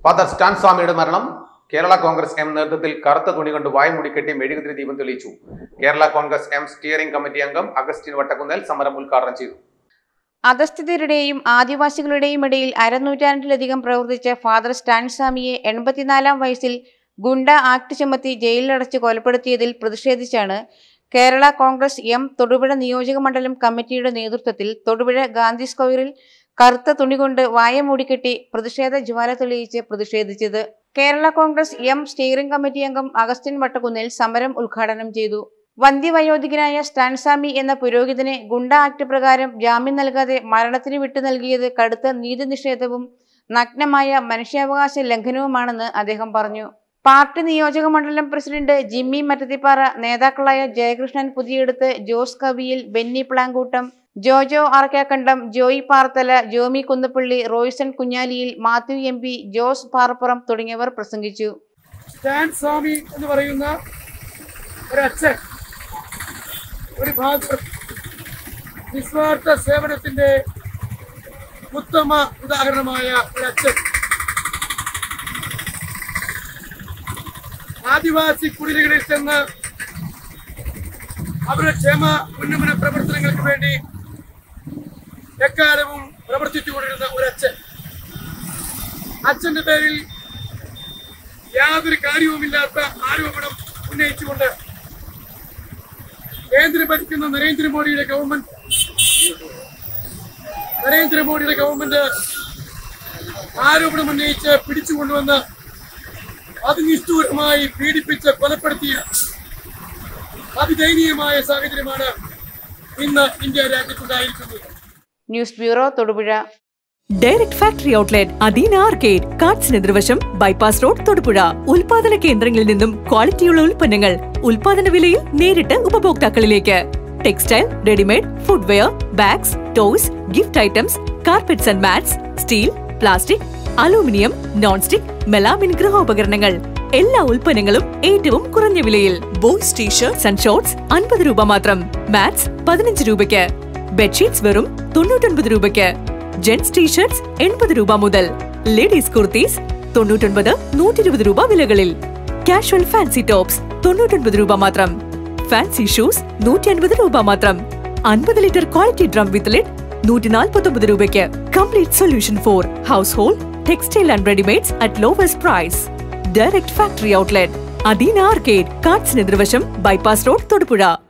father Stan സ്വാമിയുടെ മരണം Kerala Congress M നേതൃത്വത്തിൽ കറുത്ത തുണി കൊണ്ട് വായ്മൂടി കെട്ടി മെഴുകുതിരി ദീപം തെളിയിച്ചു Kerala Congress M steering committee അംഗം അഗസ്റ്റിൻ വട്ടക്കുന്നേൽ സമരം ഉദ്ഘാടനം ചെയ്തു അധസ്ഥിതരുടെയും ആദിവാസികളുടെയും ഇടയിൽ അരനൂറ്റാണ്ടിലധികം പ്രവർത്തിച്ച ഫാദർ സ്റ്റാൻസ്വാമിയെ എൺപത്തിനാലാം വയസ്സിൽ ഗുണ്ട ആക്ട് ചുമത്തി ജയിലിലടച്ച് കൊലപ്പെടുത്തിയതിൽ പ്രതിഷേധിച്ചാണ് കേരള കോൺഗ്രസ് എം തൊടുപുഴ നിയോജക മണ്ഡലം കമ്മിറ്റിയുടെ നേതൃത്വത്തിൽ തൊടുപുഴ ഗാന്ധി സ്ക്വയറിൽ കറുത്ത തുണി കൊണ്ട് വായ മൂടിക്കെട്ടി പ്രതിഷേധ ജ്വാല തെളിയിച്ച് പ്രതിഷേധിച്ചത് Kerala Congress M steering committee അംഗം അഗസ്റ്റിൻ വട്ടക്കുന്നിൽ സമരം ഉദ്ഘാടനം ചെയ്തു വന്ധ്യവയോധികനായ സ്റ്റാൻസാമി എന്ന പുരോഹിതനെ ഗുണ്ട ആക്ട് പ്രകാരം ജാമ്യം നൽകാതെ മരണത്തിന് വിട്ടു നൽകിയത് കടുത്ത നീതി നിഷേധവും നഗ്നമായ മനുഷ്യാവകാശ ലംഘനവുമാണെന്ന് അദ്ദേഹം പറഞ്ഞു പാർട്ടി നിയോജക മണ്ഡലം പ്രസിഡന്റ് ജിമ്മി മറ്റത്തിപ്പാറ നേതാക്കളായ ജയകൃഷ്ണൻ പുതിയെടുത്ത് ജോസ് കവിയിൽ ബെന്നി പ്ലാങ്കൂട്ടം ജോജോ അറക്കാക്കണ്ടം ജോയി പാർത്തല ജോമി കുന്നപ്പള്ളി റോയ്സൺ കുഞ്ഞാലിയിൽ മാത്യു എം പി ജോസ് പാറപ്പുറം തുടങ്ങിയവർ പ്രസംഗിച്ചു സ്റ്റാൻ സ്വാമി എന്ന് പറയുന്ന ഒരച്ഛൻ ഒരു ഭാഗം നിസ്വാർത്ഥ സേവനത്തിന്റെ ഉത്തമ ഉദാഹരണമായ ഒരച്ഛൻ ആദിവാസി കുടിലുകളിൽ ചെന്ന് അവരുടെ ക്ഷേമ ഉന്നമന പ്രവർത്തനങ്ങൾക്ക് വേണ്ടി എക്കാലവും പ്രവർത്തിച്ചുകൊണ്ടിരുന്ന ഒരച്ഛൻ അച്ഛന്റെ പേരിൽ യാതൊരു കാര്യവുമില്ലാത്ത ആരോപണം ഉന്നയിച്ചുകൊണ്ട് കേന്ദ്രം ഭരിക്കുന്ന നരേന്ദ്രമോദിയുടെ ഗവൺമെന്റ് നരേന്ദ്രമോദിയുടെ ഗവൺമെന്റ് ആരോപണം ഉന്നയിച്ച് പിടിച്ചുകൊണ്ടുവന്ന് അതിനിഷ്ഠൂരമായി പീഡിപ്പിച്ച് കൊലപ്പെടുത്തിയ അതിദയനീയമായ സാഹചര്യമാണ് ഇന്ന് ഇന്ത്യ രാജ്യത്തുണ്ടായിരിക്കുന്നത് news bureau Thodupuzha direct factory outlet Adeena arcade കാർഡ്സിന് എതിർവശം ബൈപ്പാസ് റോഡ് തൊടുപുഴ ഉൽപാദന കേന്ദ്രങ്ങളിൽ നിന്നും ക്വാളിറ്റിയുള്ള ഉൽപ്പന്നങ്ങൾ ഉൽപാദന വിലയിൽ നേരിട്ട് ഉപഭോക്താക്കളിലേക്ക് textile readymade footwear bags toys gift items carpets and mats steel plastic aluminium non stick melamine ഗൃഹോപകരണങ്ങൾ എല്ലാ ഉൽപ്പന്നങ്ങളും ഏറ്റവും കുറഞ്ഞ വിലയിൽ ബോയ്സ് ടീഷർട്സ് ആൻഡ് ഷോർട്സ് അൻപത് രൂപ മാത്രം മാറ്റ്സ് പതിനഞ്ച് രൂപയ്ക്ക് ബെഡ്ഷീറ്റ്സ് വെറും തൊണ്ണൂറ്റൊൻപത് രൂപയ്ക്ക് ജെന്റ്സ് ടീഷർട്സ് എൺപത് രൂപ മുതൽ ലേഡീസ് കുർത്തീസ് തൊണ്ണൂറ്റൊൻപത് നൂറ്റി ഇരുപത് രൂപ വിലകളിൽ കാഷ്വൽ ഫാൻസി ടോപ്സ് തൊണ്ണൂറ്റൊൻപത് രൂപ മാത്രം ഫാൻസി ഷൂസ് നൂറ്റി അൻപത് രൂപ മാത്രം അൻപത് litre quality drum with lid നൂറ്റി നാൽപ്പത്തി ഒമ്പത് രൂപയ്ക്ക് complete solution for household textile and readymades at lowest price direct factory outlet Adeena arcade കാർഡ്സിന് എതിർവശം ബൈപ്പാസ് റോഡ് തൊടുപുഴ